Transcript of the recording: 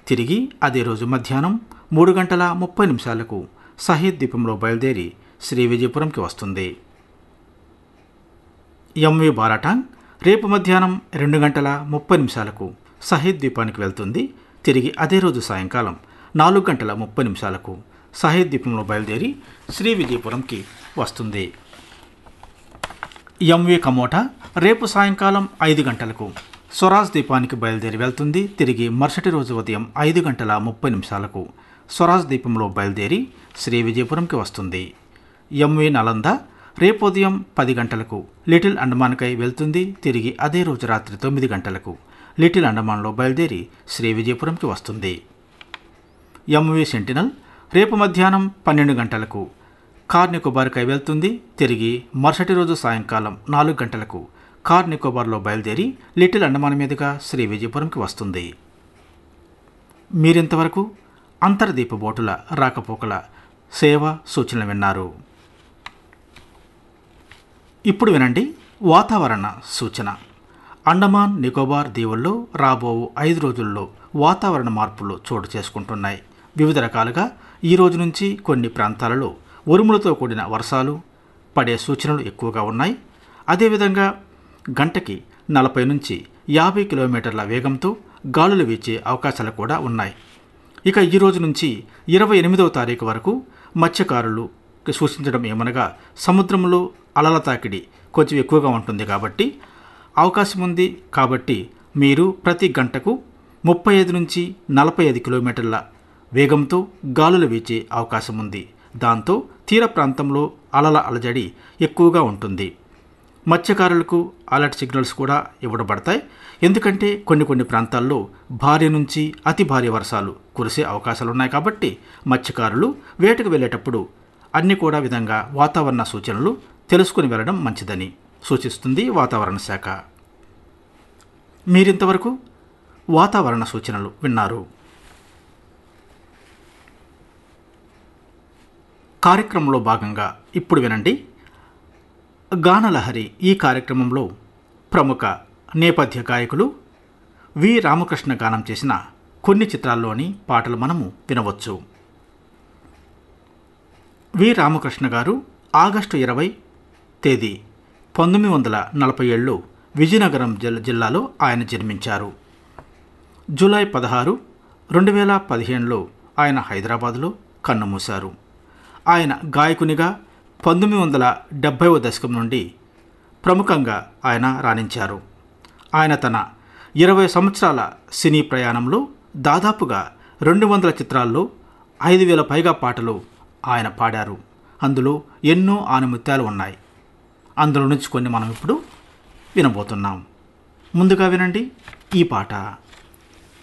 తిరిగి అదే రోజు మధ్యాహ్నం మూడు గంటల ముప్పై నిమిషాలకు సహీద్ ద్వీపంలో బయలుదేరి శ్రీ విజయపురంకి వస్తుంది ఎంవి బారాటాంగ్ రేపు మధ్యాహ్నం రెండు గంటల ముప్పై నిమిషాలకు సహీద్ ద్వీపానికి వెళ్తుంది తిరిగి అదే రోజు సాయంకాలం నాలుగు గంటల ముప్పై నిమిషాలకు సహీద్ ద్వీపంలో బయలుదేరి శ్రీ విజయపురంకి వస్తుంది ఎంవి కమోటా రేపు సాయంకాలం ఐదు గంటలకు స్వరాజ్ ద్వీపానికి బయలుదేరి వెళ్తుంది తిరిగి మరుసటి రోజు ఉదయం ఐదు గంటల ముప్పై నిమిషాలకు స్వరాజ్ ద్వీపంలో బయలుదేరి శ్రీ విజయపురంకి వస్తుంది ఎంవి నలంద రేపు ఉదయం పది గంటలకు లిటిల్ అండమాన్కై వెళ్తుంది తిరిగి అదే రోజు రాత్రి తొమ్మిది గంటలకు లిటిల్ అండమాన్లో బయలుదేరి శ్రీ విజయపురంకి వస్తుంది ఎంవి సెంటినల్ రేపు మధ్యాహ్నం పన్నెండు గంటలకు కార్ నికోబార్కై వెళ్తుంది తిరిగి మరుసటి రోజు సాయంకాలం నాలుగు గంటలకు కార్ నికోబార్లో బయలుదేరి లిటిల్ అండమాన్ మీదుగా శ్రీ విజయపురంకి వస్తుంది మీరింతవరకు అంతర్దీప బోటుల రాకపోకల సేవ సూచనలు విన్నారు ఇప్పుడు వినండి వాతావరణ సూచన అండమాన్ నికోబార్ దీవుల్లో రాబో ఐదు రోజుల్లో వాతావరణ మార్పులు చోటు చేసుకుంటున్నాయి వివిధ రకాలుగా ఈ రోజు నుంచి కొన్ని ప్రాంతాలలో ఉరుములతో కూడిన వర్షాలు పడే సూచనలు ఎక్కువగా ఉన్నాయి అదేవిధంగా గంటకి నలభై నుంచి యాభై కిలోమీటర్ల వేగంతో గాలులు వీచే అవకాశాలు కూడా ఉన్నాయి ఇక ఈ రోజు నుంచి ఇరవై ఎనిమిదవ తారీఖు వరకు మత్స్యకారులు సూచించడం ఏమనగా సముద్రంలో అలల తాకిడి కొంచెం ఎక్కువగా ఉంటుంది కాబట్టి అవకాశం ఉంది కాబట్టి మీరు ప్రతి గంటకు ముప్పై ఐదు నుంచి నలభై ఐదు కిలోమీటర్ల వేగంతో గాలులు వీచే అవకాశం ఉంది దాంతో తీర ప్రాంతంలో అలల అలజడి ఎక్కువగా ఉంటుంది మత్స్యకారులకు అలర్ట్ సిగ్నల్స్ కూడా ఇవ్వబడతాయి ఎందుకంటే కొన్ని కొన్ని ప్రాంతాల్లో భారీ నుంచి అతి భారీ వర్షాలు కురిసే అవకాశాలు ఉన్నాయి కాబట్టి మత్స్యకారులు వేటకు వెళ్ళేటప్పుడు అన్ని కూడా విధంగా వాతావరణ సూచనలు తెలుసుకుని వెళ్ళడం మంచిదని సూచిస్తుంది వాతావరణ శాఖ మీరింతవరకు వాతావరణ సూచనలు విన్నారు కార్యక్రమంలో భాగంగా ఇప్పుడు వినండి గానలహరి ఈ కార్యక్రమంలో ప్రముఖ నేపథ్య గాయకులు వి రామకృష్ణ గానం చేసిన కొన్ని చిత్రాల్లోని పాటలు మనము వినవచ్చు వి రామకృష్ణ గారు ఆగస్టు ఇరవై తేదీ పంతొమ్మిది వందల నలభై ఏళ్ళు విజయనగరం జిల్ జిల్లాలో ఆయన జన్మించారు జూలై పదహారు రెండు వేల పదిహేనులో ఆయన హైదరాబాదులో కన్నుమూశారు ఆయన గాయకునిగా పంతొమ్మిది వందల డెబ్భైవ దశకం నుండి ప్రముఖంగా ఆయన రాణించారు ఆయన తన ఇరవై సంవత్సరాల సినీ ప్రయాణంలో దాదాపుగా రెండు వందల చిత్రాల్లో ఐదు వేల పైగా పాటలు ఆయన పాడారు అందులో ఎన్నో ఆనుమత్యాలు ఉన్నాయి అందులో నుంచి కొన్ని మనం ఇప్పుడు వినబోతున్నాం ముందుగా వినండి ఈ పాట